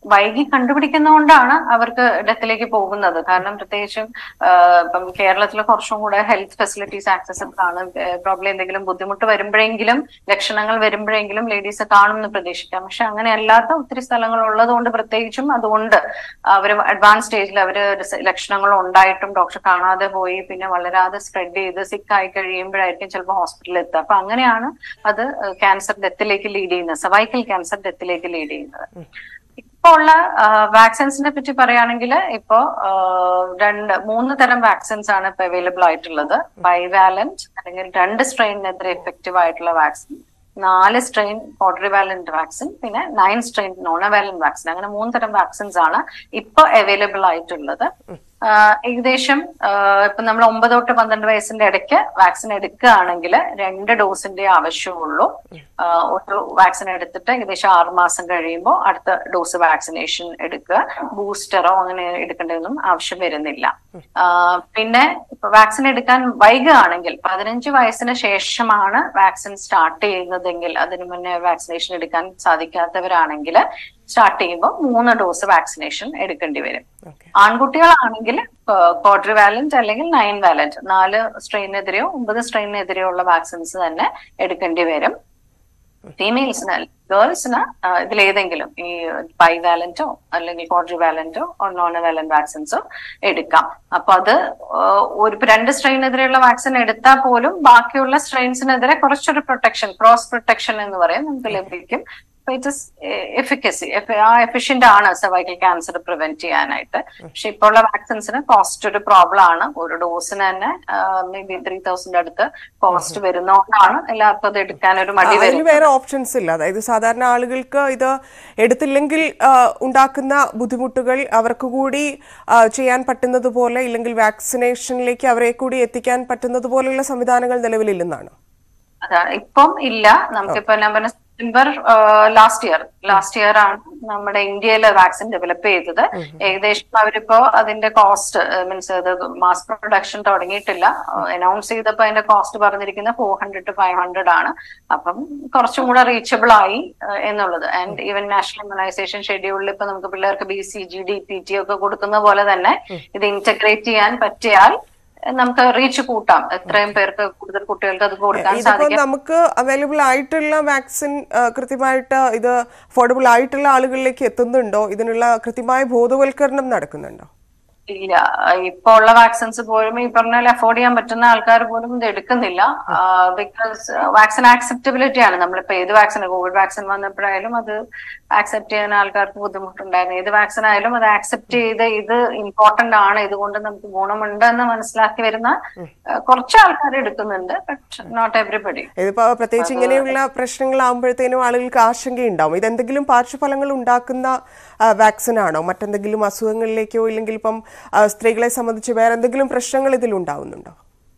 വൈകി കണ്ടുപിടിക്കുന്നതുകൊണ്ടാണ് അവർക്ക് ഡെത്തിലേക്ക് പോകുന്നത് കാരണം പ്രത്യേകിച്ചും ആഹ് ഇപ്പം കേരളത്തിൽ കുറച്ചും കൂടെ ഹെൽത്ത് ഫെസിലിറ്റീസ് ആക്സസിബിൾ ആണ് പ്രോബ്ലം എന്തെങ്കിലും ബുദ്ധിമുട്ട് വരുമ്പോഴെങ്കിലും ലക്ഷണങ്ങൾ വരുമ്പോഴെങ്കിലും ലേഡീസ് കാണുമെന്ന് പ്രതീക്ഷിക്കാം പക്ഷെ അങ്ങനെ അല്ലാത്ത ഒത്തിരി സ്ഥലങ്ങൾ ഉള്ളതുകൊണ്ട് പ്രത്യേകിച്ചും അതുകൊണ്ട് അവർ അഡ്വാൻസ് സ്റ്റേജിൽ അവർ ലക്ഷണങ്ങൾ ഉണ്ടായിട്ടും ഡോക്ടർ കാണാതെ പോയി പിന്നെ വളരാതെ സ്പ്രെഡ് ചെയ്ത് സിക്ക് ആയി കഴിയുമ്പോഴായിരിക്കും ചിലപ്പോൾ ഹോസ്പിറ്റലിൽ എത്തുക അപ്പൊ അങ്ങനെയാണ് അത് ക്യാൻസർ ഡെത്തിലേക്ക് ലീഡ് ചെയ്യുന്നത് സർവൈക്കൽ ക്യാൻസർ ഡെത്തിലേക്ക് ലീഡ് ചെയ്യുന്നത് ഇപ്പോ ഉള്ള വാക്സിൻസിനെ പറ്റി പറയുകയാണെങ്കിൽ ഇപ്പോ ആ, രണ്ട് മൂന്ന് തരം വാക്സിൻസ് ആണ് ഇപ്പൊ അവൈലബിൾ ആയിട്ടുള്ളത് ബൈവാലന്റ് അല്ലെങ്കിൽ രണ്ട് സ്ട്രെയിനിനെതിരെ എഫക്റ്റീവ് ആയിട്ടുള്ള വാക്സിൻ നാല് സ്ട്രെയിൻ ക്വാഡ്രിവാലന്റ് വാക്സിൻ പിന്നെ നയൻ സ്ട്രെയിൻ നോണവാലന്റ് വാക്സിൻ അങ്ങനെ മൂന്ന് തരം വാക്സിൻസ് ആണ് ഇപ്പൊ അവൈലബിൾ ആയിട്ടുള്ളത് ആ, ഏകദേശം ആ, ഇപ്പൊ നമ്മൾ ഒമ്പത് തൊട്ട് പന്ത്രണ്ട് വയസ്സിന്റെ ഇടയ്ക്ക് വാക്സിൻ എടുക്കുകയാണെങ്കിൽ രണ്ട് ഡോസിന്റെ ആവശ്യമുള്ളൂ ആ, ഒരു വാക്സിൻ എടുത്തിട്ട് ഏകദേശം ആറ് മാസം കഴിയുമ്പോൾ അടുത്ത ഡോസ് വാക്സിനേഷൻ എടുക്കുക ബൂസ്റ്ററോ അങ്ങനെ എടുക്കേണ്ടതൊന്നും ആവശ്യം വരുന്നില്ല ആ, പിന്നെ ഇപ്പൊ വാക്സിൻ എടുക്കാൻ വൈകുകയാണെങ്കിൽ പതിനഞ്ച് വയസ്സിന് ശേഷമാണ് വാക്സിൻ സ്റ്റാർട്ട് ചെയ്യുന്നതെങ്കിൽ അതിനു മുന്നേ വാക്സിനേഷൻ എടുക്കാൻ സാധിക്കാത്തവരാണെങ്കിൽ സ്റ്റാർട്ട് ചെയ്യുമ്പോൾ മൂന്ന് ഡോസ് വാക്സിനേഷൻ എടുക്കേണ്ടി വരും ഓക്കെ ആൺകുട്ടികളാണെങ്കിൽ ക്വാർട്ടർ വാലന്റ് അല്ലെങ്കിൽ നയൻ വാലന്റ് നാല് സ്ട്രെയിനെതിരെയോ ഒമ്പത് സ്ട്രെയിനെതിരെയോ ഉള്ള വാക്സിൻസ് തന്നെ എടുക്കേണ്ടി വരും ഫീമെയിൽസിന് ഗേൾസിന് ഇതിലേതെങ്കിലും ഈ ബൈവാലന്റോ അല്ലെങ്കിൽ ക്വാർട്ടർ വാലന്റോ നോൺ വാലന്റ് വാക്സിൻസോ എടുക്കാം അപ്പൊ അത് ആ, ഒരു ഇപ്പൊ രണ്ട് സ്ട്രെയിനെതിരെയുള്ള വാക്സിൻ എടുത്താൽ പോലും ബാക്കിയുള്ള സ്ട്രെയിൻസിനെതിരെ കുറച്ചൊരു പ്രൊട്ടക്ഷൻ ക്രോസ് പ്രൊട്ടക്ഷൻ എന്ന് പറയും നമുക്ക് ലഭിക്കും it is efficacy ah efficient ആണ് സർവൈക്കൽ ക്യാൻസർ പ്രിവെന്റ് ചെയ്യാനായിട്ട് പക്ഷെ ഇപ്പോൾ ഉള്ള വാക്സിൻസിന് കോസ്റ്റ് ഒരു പ്രോബ്ലം ആണ് ഒരു ഡോസിന് തന്നെ മേ ബി ത്രീ തൗസൻഡ് അടുത്ത് കോസ്റ്റ് വരുന്നതുകൊണ്ടാണ് എല്ലാവർക്കും അത് എടുക്കാൻ ഒരു മടി അതിന് വരും വേറെ ഓപ്ഷൻസ് ഇല്ല അതായത് സാധാരണ ആളുകൾക്ക് ഇത് എടുത്തില്ലെങ്കിൽ ആ, ഉണ്ടാക്കുന്ന ബുദ്ധിമുട്ടുകൾ അവർക്ക് കൂടി ആ, ചെയ്യാൻ പറ്റുന്നത് പോലെ ഇല്ലെങ്കിൽ വാക്സിനേഷനിലേക്ക് അവരെ കൂടി എത്തിക്കാൻ പറ്റുന്നത് പോലെയുള്ള സംവിധാനങ്ങൾ നിലവിലില്ലെന്നാണ് അതാണ് ഇപ്പം ഇല്ല നമുക്കിപ്പോ ഞാൻ പറഞ്ഞ September last year last year ആണ് നമ്മുടെ ഇന്ത്യയിലെ വാക്സിൻ ഡെവലപ്പ് ചെയ്തത് ഏകദേശം അവരിപ്പോ അതിന്റെ കോസ്റ്റ് മീൻസ് അത് മാസ് പ്രൊഡക്ഷൻ തുടങ്ങിയിട്ടില്ല അനൗൺസ് ചെയ്തപ്പോ അതിന്റെ കോസ്റ്റ് പറഞ്ഞിരിക്കുന്നത് four hundred to five hundred ആണ് അപ്പം കുറച്ചും കൂടെ റീച്ചബിൾ ആയി ഏഹ്, എന്നുള്ളത് ആൻഡ് ഈവൻ നാഷണൽ ഇമ്മ്യൂണൈസേഷൻ ഷെഡ്യൂളിൽ ഇപ്പൊ നമുക്ക് പിള്ളേർക്ക് B C G D P T ഒക്കെ കൊടുക്കുന്ന പോലെ തന്നെ ഇത് ഇന്റഗ്രേറ്റ് ചെയ്യാൻ പറ്റിയാൽ നമുക്ക് റീച്ച് കൂട്ടാം എത്രയും പേർക്ക് കൂടുതൽ കുട്ടികൾക്ക് അത് കൊടുക്കാൻ ഇതിപ്പോ സാധിക്കും നമുക്ക് അവൈലബിൾ ആയിട്ടുള്ള വാക്സിൻ ആ, കൃത്യമായിട്ട് ഇത് അഫോർഡബിൾ ആയിട്ടുള്ള ആളുകളിലേക്ക് എത്തുന്നുണ്ടോ ഇതിനുള്ള കൃത്യമായ ബോധവൽക്കരണം നടക്കുന്നുണ്ടോ ഇല്ല ഇപ്പൊ ഉള്ള വാക്സിൻസ് പോലും ഈ പറഞ്ഞ പോലെ അഫോർഡ് ചെയ്യാൻ പറ്റുന്ന ആൾക്കാർ പോലും ഇത് എടുക്കുന്നില്ല ബിക്കോസ് വാക്സിൻ ആക്സെപ്റ്റബിലിറ്റി ആണ് നമ്മളിപ്പോ ഏത് വാക്സിൻ കോവിഡ് വാക്സിൻ വന്നപ്പോഴായാലും അത് ആക്സെപ്റ്റ് ചെയ്യാൻ ആൾക്കാർക്ക് ബുദ്ധിമുട്ടുണ്ടായിരുന്നു ഏത് വാക്സിൻ ആയാലും അത് ആക്സെപ്റ്റ് ചെയ്ത് ഇത് ഇമ്പോർട്ടന്റ് ആണ് ഇതുകൊണ്ട് നമുക്ക് ഗുണമുണ്ട് എന്ന് മനസ്സിലാക്കി വരുന്ന ആ, കുറച്ച് ആൾക്കാർ എടുക്കുന്നുണ്ട് ബട്ട് നോട്ട് എവറിബഡി ഇതിപ്പോ പ്രത്യേകിച്ച് ഇങ്ങനെയുള്ള പ്രശ്നങ്ങളാകുമ്പോഴത്തേനും ആളുകൾക്ക് ആശങ്കയുണ്ടാവും ഇതെന്തെങ്കിലും പാർശ്വഫലങ്ങൾ ഉണ്ടാക്കുന്ന വാക്സിൻ ആണോ മറ്റെന്തെങ്കിലും അസുഖങ്ങളിലേക്കോ ഇല്ലെങ്കിൽ ഇപ്പം ആ, സ്ത്രീകളെ സംബന്ധിച്ച് വേറെ എന്തെങ്കിലും പ്രശ്നങ്ങൾ ഇതിൽ ഉണ്ടാവുന്നുണ്ടോ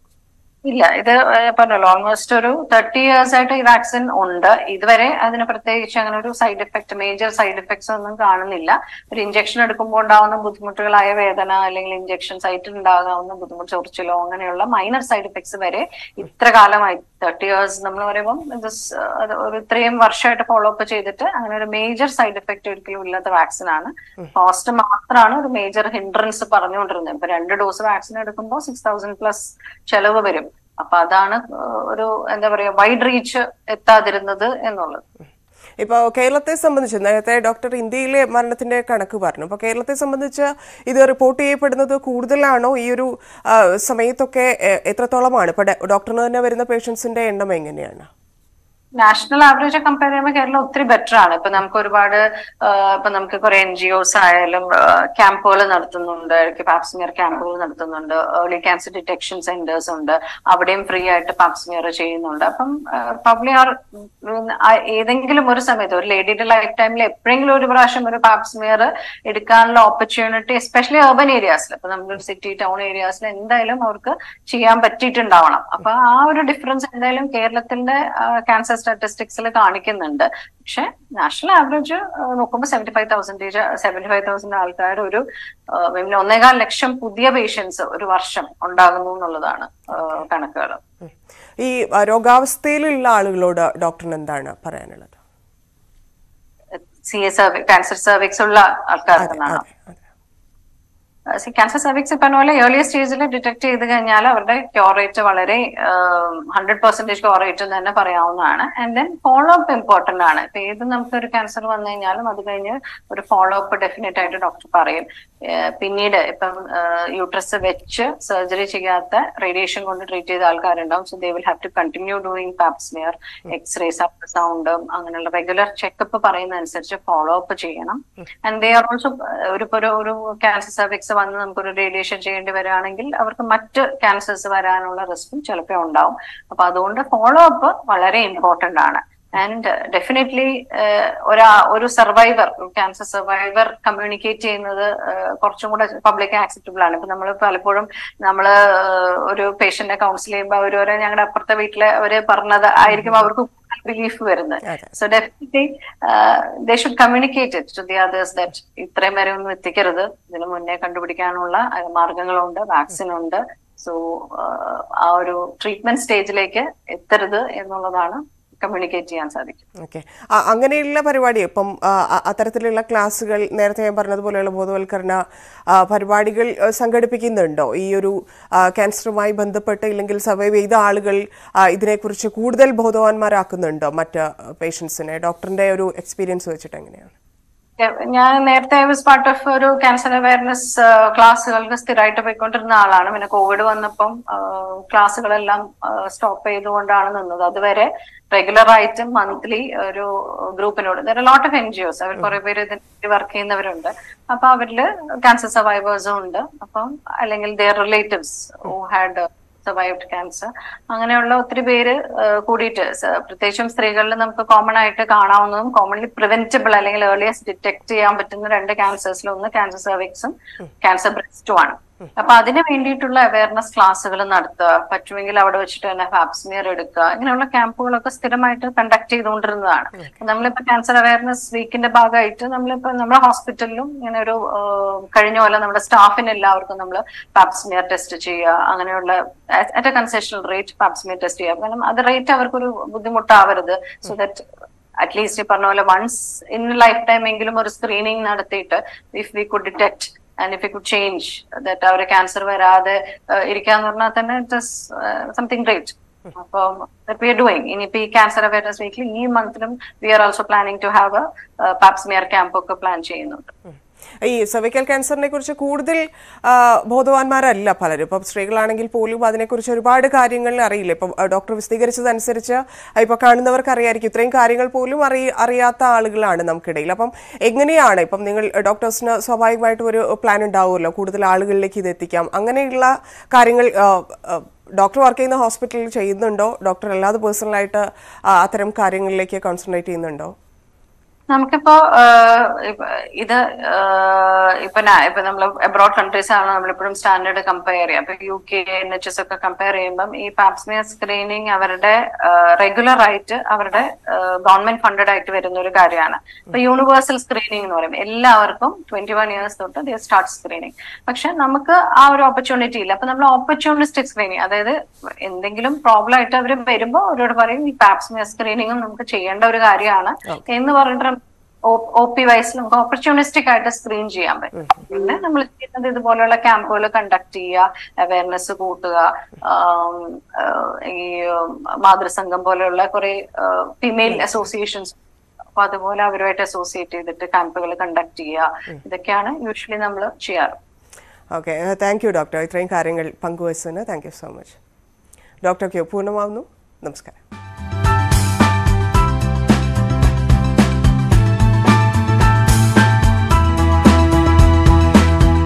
ഇല്ല ഇത് ഏഹ് പറഞ്ഞല്ലോ ഓൾമോസ്റ്റ് ഒരു തേർട്ടി ഇയേഴ്സ് ആയിട്ട് ഈ വാക്സിൻ ഉണ്ട് ഇതുവരെ അതിന് പ്രത്യേകിച്ച് അങ്ങനെ ഒരു side effect major side effects ഒന്നും കാണുന്നില്ല ഒരു ഇഞ്ചക്ഷൻ എടുക്കുമ്പോൾ ഉണ്ടാകുന്ന ബുദ്ധിമുട്ടുകളായ വേദന അല്ലെങ്കിൽ ഇഞ്ചക്ഷൻ സൈറ്റിൽ ഉണ്ടാകാവുന്ന ബുദ്ധിമുട്ട് ചൊറിച്ചിലോ അങ്ങനെയുള്ള മൈനർ സൈഡ് എഫക്ട്സ് വരെ ഇത്ര കാലമായി തേർട്ടി ഇയേഴ്സ് നമ്മൾ പറയുമ്പോൾ ഇത് സ് അത് ഒരു ഇത്രയും വർഷമായിട്ട് ഫോളോ അപ്പ് ചെയ്തിട്ട് അങ്ങനെ ഒരു മേജർ സൈഡ് എഫക്ട് ഒരിക്കലും ഇല്ലാത്ത വാക്സിൻ ആണ് കോസ്റ്റ് മാത്രമാണ് ഒരു മേജർ ഹിൻഡ്രൻസ് പറഞ്ഞുകൊണ്ടിരുന്നത് ഇപ്പൊ രണ്ട് ഡോസ് വാക്സിൻ എടുക്കുമ്പോൾ സിക്സ് തൗസൻഡ് പ്ലസ് ചെലവ് വരും അപ്പൊ അതാണ് ഏഹ് ഒരു എന്താ പറയാ വൈഡ് റീച്ച് എത്താതിരുന്നത് എന്നുള്ളത് ഇപ്പോൾ കേരളത്തെ സംബന്ധിച്ച് നേരത്തെ ഡോക്ടർ ഇന്ത്യയിലെ മരണത്തിന്റെ കണക്ക് പറഞ്ഞു അപ്പോൾ കേരളത്തെ സംബന്ധിച്ച് ഇത് റിപ്പോർട്ട് ചെയ്യപ്പെടുന്നത് കൂടുതലാണോ ഈ ഒരു ആ, സമയത്തൊക്കെ എ- എത്രത്തോളമാണ് ഇപ്പോൾ ഡോക്ടറിന് തന്നെ വരുന്ന പേഷ്യൻസിന്റെ എണ്ണം എങ്ങനെയാണ് നാഷണൽ ആവറേജ് കമ്പയർ ചെയ്യുമ്പോൾ കേരളം ഒത്തിരി ബെറ്റർ ആണ് ഇപ്പൊ നമുക്ക് ഒരുപാട് ആഹ് ഇപ്പൊ നമുക്ക് കുറെ എൻ ജി ഒസ് ആയാലും ക്യാമ്പുകൾ നടത്തുന്നുണ്ട് പാപ്സ്മിയർ ക്യാമ്പുകൾ നടത്തുന്നുണ്ട് ഏർലി ക്യാൻസർ ഡിറ്റക്ഷൻ സെന്റേഴ്സ് ഉണ്ട് അവിടെയും ഫ്രീ ആയിട്ട് പാപ്സ്മിയർ ചെയ്യുന്നുണ്ട് അപ്പം പബ്ലിക് ആർ ഏതെങ്കിലും ഒരു സമയത്ത് ഒരു ലേഡിയുടെ ലൈഫ് ടൈമിൽ എപ്പോഴെങ്കിലും ഒരു പ്രാവശ്യം ഒരു പാപ്സ്മിയർ എടുക്കാനുള്ള ഓപ്പർച്യൂണിറ്റി എസ്പെഷ്യലി അർബൻ ഏരിയാസിൽ ഇപ്പൊ നമ്മൾ സിറ്റി ടൗൺ ഏരിയാസിൽ എന്തായാലും അവർക്ക് ചെയ്യാൻ പറ്റിയിട്ടുണ്ടാവണം അപ്പൊ ആ ഒരു ഡിഫറൻസ് എന്തായാലും കേരളത്തിന്റെ ക്യാൻസർ സ്റ്റാറ്റിസ്റ്റിക്സിൽ കാണിക്കുന്നുണ്ട് പക്ഷെ നാഷണൽ ആവറേജ് നോക്കുമ്പോൾ സെവന്റി ഫൈവ് തൗസൻഡേജ് സെവന്റി ഫൈവ് തൗസൻഡ് ആൾക്കാർ ഒരു ആ, പിന്നെ ഒന്നേകാൽ ലക്ഷം പുതിയ പേഷ്യൻസ് ഒരു വർഷം ഉണ്ടാകുന്നു എന്നുള്ളതാണ് കണക്കുകൾ ഉം. ഈ ആ, രോഗാവസ്ഥയിലുള്ള ആളുകളോട് ഡോക്ടറിന് എന്താണ് പറയാനുള്ളത് സി എ സർവി ക്യാൻസർ സർവിക്സ് ഉള്ള ആൾക്കാർക്കെന്നാണ് അതെ അതെ ക്യാൻസർ സർവിക്സ് പറഞ്ഞ പോലെ ഏർലിയർ സ്റ്റേജിൽ ഡിറ്റക്ട് ചെയ്ത് കഴിഞ്ഞാൽ അവരുടെ ക്യോർ റേറ്റ് വളരെ ഹൺഡ്രഡ് പെർസെന്റേജ് ക്യോർ റേറ്റ് എന്ന് തന്നെ പറയാവുന്നതാണ് and then follow up important ആണ് ഇപ്പൊ ഏത് നമുക്ക് ഒരു ക്യാൻസർ വന്നു കഴിഞ്ഞാലും അത് കഴിഞ്ഞ് ഒരു ഫോളോ അപ്പ് ഡെഫിനറ്റ് ആയിട്ട് ഡോക്ടർ പറയും ഏഹ് പിന്നീട് ഇപ്പം യൂട്രസ് വെച്ച് സർജറി ചെയ്യാത്ത റേഡിയേഷൻ കൊണ്ട് ട്രീറ്റ് ചെയ്ത ആൾക്കാരുണ്ടാവും so they will have to continue doing pap smear x rays അൾട്രാസൗണ്ടും അങ്ങനെയുള്ള റെഗുലർ ചെക്കപ്പ് പറയുന്ന അനുസരിച്ച് ഫോളോ അപ്പ് ചെയ്യണം ആൻഡ് ദേ ആർ ഓൾസോ ഒരു ഇപ്പൊ ഒരു ഒരു ക്യാൻസർ സർവിക്സ് വന്ന് നമുക്കൊരു റേഡിയേഷൻ ചെയ്യേണ്ടി വരികയാണെങ്കിൽ അവർക്ക് മറ്റ് ക്യാൻസേഴ്സ് വരാനുള്ള റിസ്ക്കും ചിലപ്പോൾ ഉണ്ടാവും അപ്പൊ അതുകൊണ്ട് ഫോളോ അപ്പ് വളരെ ഇമ്പോർട്ടന്റ് ആണ് ആൻഡ് ഡെഫിനറ്റ്ലി ഒരാ ഒരു സർവൈവർ ക്യാൻസർ സർവൈവർ കമ്മ്യൂണിക്കേറ്റ് ചെയ്യുന്നത് ഏഹ്, കുറച്ചും കൂടെ പബ്ലിക് ആക്സെപ്റ്റബിൾ ആണ് ഇപ്പൊ നമ്മൾ പലപ്പോഴും നമ്മൾ ഒരു പേഷ്യന്റിനെ കൗൺസിൽ ചെയ്യുമ്പോൾ അവർ ഒരു ഞങ്ങളുടെ അപ്പുറത്തെ വീട്ടിലെ അവര് പറഞ്ഞത് ആയിരിക്കും അവർക്ക് റിലീഫ് വരുന്നത് അതെ. So definitely they should communicate it to the others that ഇത്രയും വരെ ഒന്നും എത്തിക്കരുത് ഇതിന് മുന്നേ കണ്ടുപിടിക്കാനുള്ള അഹ്, മാർഗങ്ങളുണ്ട് വാക്സിൻ ഉണ്ട് സോ ആ ഒരു ട്രീറ്റ്മെന്റ് സ്റ്റേജിലേക്ക് എത്തരുത് എന്നുള്ളതാണ് കമ്മ്യൂണിക്കേറ്റ് ചെയ്യാൻ സാധിക്കും ഓക്കെ അങ്ങനെയുള്ള പരിപാടി ഇപ്പം ആ, അ- അത്തരത്തിലുള്ള ക്ലാസ്സുകൾ നേരത്തെ ഞാൻ പറഞ്ഞതുപോലെയുള്ള ബോധവൽക്കരണ ആ, പരിപാടികൾ ആ, സംഘടിപ്പിക്കുന്നുണ്ടോ ഈ ഒരു ആ, ക്യാൻസറുമായി ബന്ധപ്പെട്ട് ഇല്ലെങ്കിൽ സർവൈവ് ചെയ്ത ആളുകൾ ആ, ഇതിനെക്കുറിച്ച് കൂടുതൽ ബോധവാന്മാരാക്കുന്നുണ്ടോ മറ്റ് പേഷ്യൻസിനെ ഡോക്ടറിന്റെ ഒരു എക്സ്പീരിയൻസ് വെച്ചിട്ട് എങ്ങനെയാണ് ഞാൻ നേരത്തെ ഐ വാസ് പാർട്ട് ഓഫ് ഒരു ക്യാൻസർ അവയർനെസ് ക്ലാസ്സുകൾക്ക് സ്ഥിരമായിട്ട് പോയിക്കൊണ്ടിരുന്ന ആളാണ് പിന്നെ കോവിഡ് വന്നപ്പം ക്ലാസ്സുകളെല്ലാം സ്റ്റോപ്പ് ചെയ്തുകൊണ്ടാണ് നിന്നത് അതുവരെ റെഗുലർ ആയിട്ട് മന്ത്ലി ഒരു ഗ്രൂപ്പിനോട് lot of N G Os അവർ കുറെ പേര് ഇതിന് വർക്ക് ചെയ്യുന്നവരുണ്ട് അപ്പൊ അവരില് ക്യാൻസർ സർവൈവേഴ്സും ഉണ്ട് അപ്പം അല്ലെങ്കിൽ their relatives who had survived cancer അങ്ങനെയുള്ള ഒത്തിരി പേര് ആ, കൂടിയിട്ട് സ- പ്രത്യേകിച്ചും സ്ത്രീകളിൽ നമുക്ക് കോമൺ ആയിട്ട് കാണാവുന്നതും കോമൺലി പ്രിവെന്റബിൾ അല്ലെങ്കിൽ ഏർലിയസ്റ്റ് ഡിറ്റക്ട് ചെയ്യാൻ പറ്റുന്ന രണ്ട് ക്യാൻസേഴ്സിൽ ഒന്ന് ക്യാൻസർ സർവിക്സും ക്യാൻസർ ബ്രസ്റ്റും ആണ് അപ്പൊ അതിന് വേണ്ടിയിട്ടുള്ള അവയർനെസ് ക്ലാസ്സുകൾ നടത്തുക പറ്റുമെങ്കിൽ അവിടെ വെച്ചിട്ട് തന്നെ ഫാപ്സ്മിയർ എടുക്കുക ഇങ്ങനെയുള്ള ക്യാമ്പുകളൊക്കെ സ്ഥിരമായിട്ട് കണ്ടക്ട് ചെയ്തുകൊണ്ടിരുന്നതാണ് നമ്മളിപ്പോ ക്യാൻസർ അവയർനെസ് വീക്കിന്റെ ഭാഗമായിട്ട് നമ്മളിപ്പോ നമ്മുടെ ഹോസ്പിറ്റലിലും ഇങ്ങനെ ഒരു ആ, കഴിഞ്ഞ പോലെ നമ്മുടെ സ്റ്റാഫിന് എല്ലാവർക്കും നമ്മൾ പാപ്സ്മിയർ ടെസ്റ്റ് ചെയ്യുക അങ്ങനെയുള്ള at a concessional rate pap smear test ചെയ്യുക കാരണം അത് റേറ്റ് അവർക്കൊരു ബുദ്ധിമുട്ടാവരുത് സോ ദാറ്റ് അറ്റ്ലീസ്റ്റ് ഈ പറഞ്ഞ പോലെ വൺസ് ഇൻ ലൈഫ് ടൈം എങ്കിലും ഒരു സ്ക്രീനിങ് നടത്തിയിട്ട് if we could detect and if you could change that അവർ ക്യാൻസർ വരാതെ uh, ഇരിക്കാന്ന് പറഞ്ഞാൽ തന്നെ ഇറ്റ് ഇസ് സംതിങ് ഗ്രേറ്റ് അപ്പം വി ആർ ഡൂയിങ് ഇനിയിപ്പോ ഈ ക്യാൻസർ അവയർനെസ് വീക്കിൽ ഈ മന്തിലും we are also planning to have pap smear camp ഒക്കെ പ്ലാൻ ചെയ്യുന്നുണ്ട് ഈ സർവിക്കൽ ക്യാൻസറിനെ കുറിച്ച് കൂടുതൽ ആ, ബോധവാന്മാരല്ല പലരും ഇപ്പം സ്ത്രീകളാണെങ്കിൽ പോലും അതിനെക്കുറിച്ച് ഒരുപാട് കാര്യങ്ങൾ അറിയില്ല ഇപ്പം ആ, ഡോക്ടർ വിശദീകരിച്ചതനുസരിച്ച് ആ, ഇപ്പൊ കാണുന്നവർക്ക് അറിയായിരിക്കും ഇത്രയും കാര്യങ്ങൾ പോലും അറി അറിയാത്ത ആളുകളാണ് നമുക്കിടയിൽ അപ്പം എങ്ങനെയാണ് ഇപ്പം നിങ്ങൾ ഡോക്ടേഴ്സിന് സ്വാഭാവികമായിട്ടും ഒരു പ്ലാൻ ഉണ്ടാവുമല്ലോ കൂടുതൽ ആളുകളിലേക്ക് ഇത് എത്തിക്കാം അങ്ങനെയുള്ള കാര്യങ്ങൾ ആ, ആ, ഡോക്ടർ വർക്ക് ചെയ്യുന്ന ഹോസ്പിറ്റലിൽ ചെയ്യുന്നുണ്ടോ ഡോക്ടർ അല്ലാതെ പേഴ്സണലായിട്ട് ആ, അത്തരം കാര്യങ്ങളിലേക്ക് കോൺസെൻട്രേറ്റ് ചെയ്യുന്നുണ്ടോ നമുക്കിപ്പോ ആഹ്, ഇപ്പ- ഇത് ആഹ്, ഇപ്പൊ നാ- ഇപ്പൊ നമ്മൾ അബ്രോഡ് കൺട്രീസ് ആണ് നമ്മളിപ്പോഴും സ്റ്റാൻഡേർഡ് കമ്പയർ ചെയ്യുക അപ്പൊ U K N H S ഒക്കെ കമ്പയർ ചെയ്യുമ്പം ഈ പാപ്സ്മിയർ സ്ക്രീനിങ് അവരുടെ റെഗുലർ ആയിട്ട് അവരുടെ ഗവൺമെന്റ് ഫണ്ടഡ് ആയിട്ട് വരുന്ന ഒരു കാര്യമാണ് ഇപ്പൊ യൂണിവേഴ്സൽ സ്ക്രീനിങ് എന്ന് പറയും എല്ലാവർക്കും ട്വന്റി വൺ ഇയേഴ്സ് തൊട്ട് ദേ സ്റ്റാർട്ട് സ്ക്രീനിങ് പക്ഷെ നമുക്ക് ആ ഒരു ഓപ്പർച്യൂണിറ്റി ഇല്ല അപ്പൊ നമ്മൾ ഓപ്പർച്യൂണിസ്റ്റിക് സ്ക്രീനിങ് അതായത് എന്തെങ്കിലും പ്രോബ്ലം ആയിട്ട് അവർ വരുമ്പോൾ അവരോട് പറയും ഈ പാപ്സ്മിയർ സ്ക്രീനിങ്ങും നമുക്ക് ചെയ്യേണ്ട ഒരു കാര്യമാണ് എന്ന് പറഞ്ഞിട്ട് ഒ പി വൈസ് നമുക്ക് ഓപ്പർച്യൂണിസ്റ്റിക് ആയിട്ട് സ്ക്രീൻ ചെയ്യാൻ പറ്റും പിന്നെ നമ്മൾ ചെയ്യുന്നത് ഇതുപോലെയുള്ള ക്യാമ്പുകൾ കണ്ടക്ട് ചെയ്യുക അവയർനെസ് കൂട്ടുക ആം, ആ, ഈ ഉം, മാതൃസംഘം പോലെയുള്ള കുറെ ഫീമെയിൽ അസോസിയേഷൻസ് അപ്പൊ അതുപോലെ അവരുമായിട്ട് അസോസിയേറ്റ് ചെയ്തിട്ട് ക്യാമ്പുകൾ കണ്ടക്ട് ചെയ്യുക ഇതൊക്കെയാണ് യൂഷ്വലി നമ്മൾ ചെയ്യാറ് ഓക്കെ താങ്ക് യു ഡോക്ടർ ഇത്രയും കാര്യങ്ങൾ പങ്കുവച്ചതിന് thank you so much doctor Q പൂർണ്ണമാവുന്നു നമസ്കാരം